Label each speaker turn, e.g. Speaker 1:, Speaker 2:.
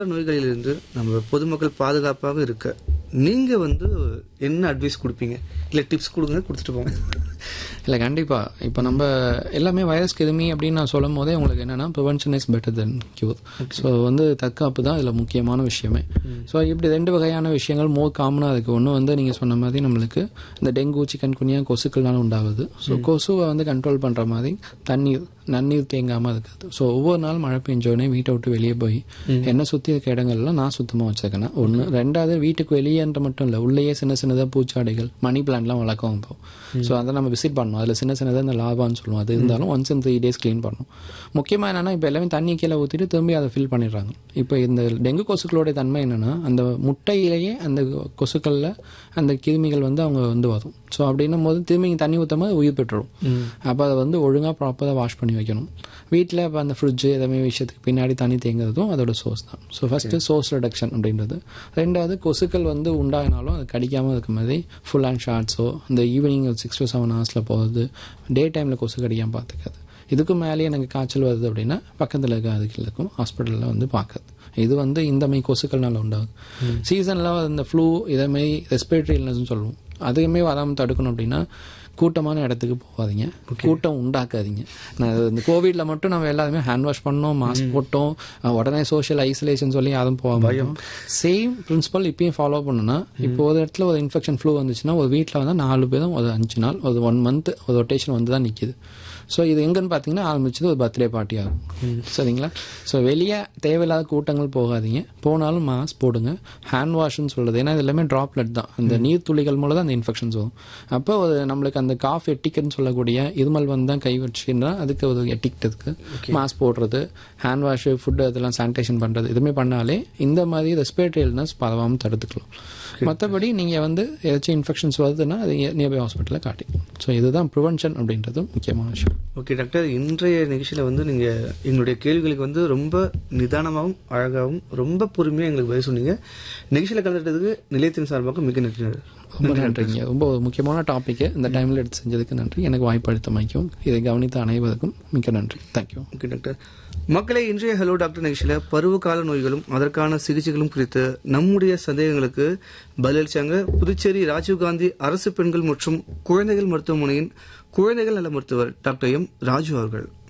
Speaker 1: நோய்களிலிருந்து நம்ம பொதுமக்கள் பாதுகாப்பாக இருக்க நீங்க வந்து என்ன அட்வைஸ் கொடுப்பீங்க இல்ல டிப்ஸ் கொடுங்க கொடுத்துட்டு போங்க
Speaker 2: இல்லை கண்டிப்பாக இப்போ நம்ம எல்லாமே வைரஸ் கிருமி அப்படின்னு நான் சொல்லும் போதே உங்களுக்கு என்னென்னா prevention is better then cure so வந்து தற்காப்பு தான் இதில் முக்கியமான விஷயமே ஸோ இப்படி ரெண்டு வகையான விஷயங்கள் மோர் காமனாக இருக்குது ஒன்று வந்து நீங்கள் சொன்ன மாதிரி நம்மளுக்கு இந்த டெங்கு சிக்கன் குனியா கொசுக்கள்னால உண்டாகுது ஸோ கொசுவை வந்து கண்ட்ரோல் பண்ணுற மாதிரி தண்ணீர் நன்னீர் தேங்காமல் இருக்குது ஸோ ஒவ்வொரு நாள் மழை பெஞ்சோடனே வீட்டை விட்டு வெளியே போய் என்னை சுற்றி இருக்க இடங்கள்லாம் நான் சுத்தமாக வச்சுருக்கேன் ஒன்று ரெண்டாவது வீட்டுக்கு வெளியேன்ற மட்டும் இல்லை உள்ளேயே சின்ன சின்னதாக பூச்சாடிகள் மணி பிளான்ட்லாம் வளர்க்கவும் இப்போ ஸோ அதை நம்ம விசிட் பண்ணணும் அதில் சின்ன சின்னதாக இந்த லாபான்னு சொல்லுவோம் அது இருந்தாலும் once in three days clean பண்ணணும் முக்கியமாக என்னென்னா இப்போ எல்லாமே தண்ணி கீழே ஊற்றிட்டு திரும்பி அதை ஃபில் பண்ணிடுறாங்க இப்போ இந்த டெங்கு கொசுக்களோட தன்மை என்னென்னா அந்த முட்டையிலேயே அந்த கொசுக்களில் அந்த கிருமிகள் வந்து அவங்க வந்து வரும் ஸோ அப்படின்னும் போது திரும்பி தண்ணி ஊற்றும் போது உயிர் பெற்றுரும் அப்போ அதை வந்து ஒழுங்காக ப்ராப்பராக வாஷ் பண்ணி வைக்கணும் வீட்டில் இப்போ அந்த ஃப்ரிட்ஜு எதுவுமே விஷயத்துக்கு பின்னாடி தண்ணி தேங்குறதும் அதோட சோர்ஸ் தான் ஸோ ஃபஸ்ட்டு சோர்ஸ் ரிடக்ஷன் அப்படின்றது ரெண்டாவது கொசுக்கள் வந்து உண்டாகினாலும் அது கடிக்காமல் இருக்க மாதிரி ஃபுல் அண்ட் ஷார்ட்ஸோ இந்த ஈவினிங் சிக்ஸ் டு செவன் ஹவர்ஸில் போகிறது டே டைமில் கொசு கடிக்காமல் பார்த்துக்காது இதுக்கு மேலேயே எனக்கு காய்ச்சல் வருது அப்படின்னா பக்கத்தில் இருக்க அதுகளுக்கும் ஹாஸ்பிட்டலில் வந்து பார்க்குறது இது வந்து இந்த மாதிரி கொசுக்கள்னால உண்டாகுது சீசனில் இந்த ஃப்ளூ இதே மாதிரி ரெஸ்பிரேட்டரி இல்னஸ்னு சொல்லுவோம் அதையுமே வராமல் தடுக்கணும் அப்படின்னா கூட்டமான இடத்துக்கு போகாதீங்க கூட்டம் உண்டாக்காதீங்க நான் இந்த கோவிட்ல மட்டும் நம்ம எல்லாருமே ஹேண்ட் வாஷ் பண்ணோம் மாஸ்க் போட்டோம் அஹ் உடனே சோஷியல் ஐசோலேஷன் சொல்லி யாரும் போகாம சேம் பிரின்சிபல் இப்பயும் ஃபாலோ பண்ணணும்னா இப்போ ஒரு இடத்துல ஒரு இன்ஃபெக்ஷன் ஃப்ளூ வந்துச்சுன்னா ஒரு வீட்டில் வந்து நாலு பேரும் ஒரு அஞ்சு நாள் ஒரு ஒன் மந்த் ஒரு ரொட்டேஷன் வந்து தான் நிற்கிது ஸோ இது எங்கன்னு பார்த்தீங்கன்னா ஆரம்பிச்சது ஒரு பர்த்டே பார்ட்டி ஆகும் சரிங்களா ஸோ வெளியே தேவையில்லாத கூட்டங்கள் போகாதீங்க போனாலும் மாஸ்க் போடுங்க ஹேண்ட் வாஷ்னு சொல்கிறது ஏன்னா இது எல்லாமே ட்ராப்லெட் தான் அந்த நீர் துளிகள் மூலம் தான் அந்த இன்ஃபெக்ஷன்ஸ் வரும் அப்போ ஒரு நம்மளுக்கு அந்த காஃப் எட்டிக்னு சொல்லக்கூடிய இருமல் வந்து தான் கை வச்சுன்னா அதுக்கு ஒரு எட்டிக்ட் இருக்கு மாஸ்க் போடுறது ஹேண்ட் வாஷ் ஃபுட்டு அதெல்லாம் சானிடேஷன் பண்ணுறது இதுவுமே பண்ணாலே இந்த மாதிரி ரெஸ்பிரேட்டரி இல்னஸ் பரவாமல் தடுத்துக்கலாம் மற்றபடி நீங்கள் வந்து ஏதாச்சும் இன்ஃபெக்ஷன்ஸ் வருதுன்னா அது நியர்பை ஹாஸ்பிட்டலில் காட்டிக்கலாம் ஸோ இதுதான் ப்ரிவென்ஷன் அப்படின்றது முக்கியமான விஷயம்
Speaker 1: ஓகே டாக்டர் இன்றைய நிகழ்ச்சியில வந்து நீங்க எங்களுடைய கேள்விகளுக்கு வந்து ரொம்ப நிதானமாகவும் அழகாகவும் ரொம்ப பொறுமையா எங்களுக்கு பதில் சொன்னீங்க நிகழ்ச்சியில கலந்துட்டதுக்கு நிலையத்தின் சார்பாக மிக நன்றி
Speaker 2: ரொம்ப நன்றிங்க ரொம்ப ஒரு முக்கியமான டாபிக் இந்த டைமில் எடுத்து செஞ்சதுக்கு நன்றி எனக்கு வாய்ப்பு அளித்தமைக்கும் இதை கவனித்த அனைவருக்கும் மிக்க நன்றி தேங்க்யூ
Speaker 1: ஓகே டாக்டர் மக்களை இன்றைய ஹலோ டாக்டர் நிகழ்ச்சியில பருவகால நோய்களும் அதற்கான சிகிச்சைகளும் குறித்து நம்முடைய சந்தேகங்களுக்கு பதிலளிச்சாங்க புதுச்சேரி ராஜீவ்காந்தி அரசு பெண்கள் மற்றும் குழந்தைகள் மருத்துவமனையின் குழந்தைகள் நல மருத்துவர் டாக்டர் எம் ராஜு அவர்கள்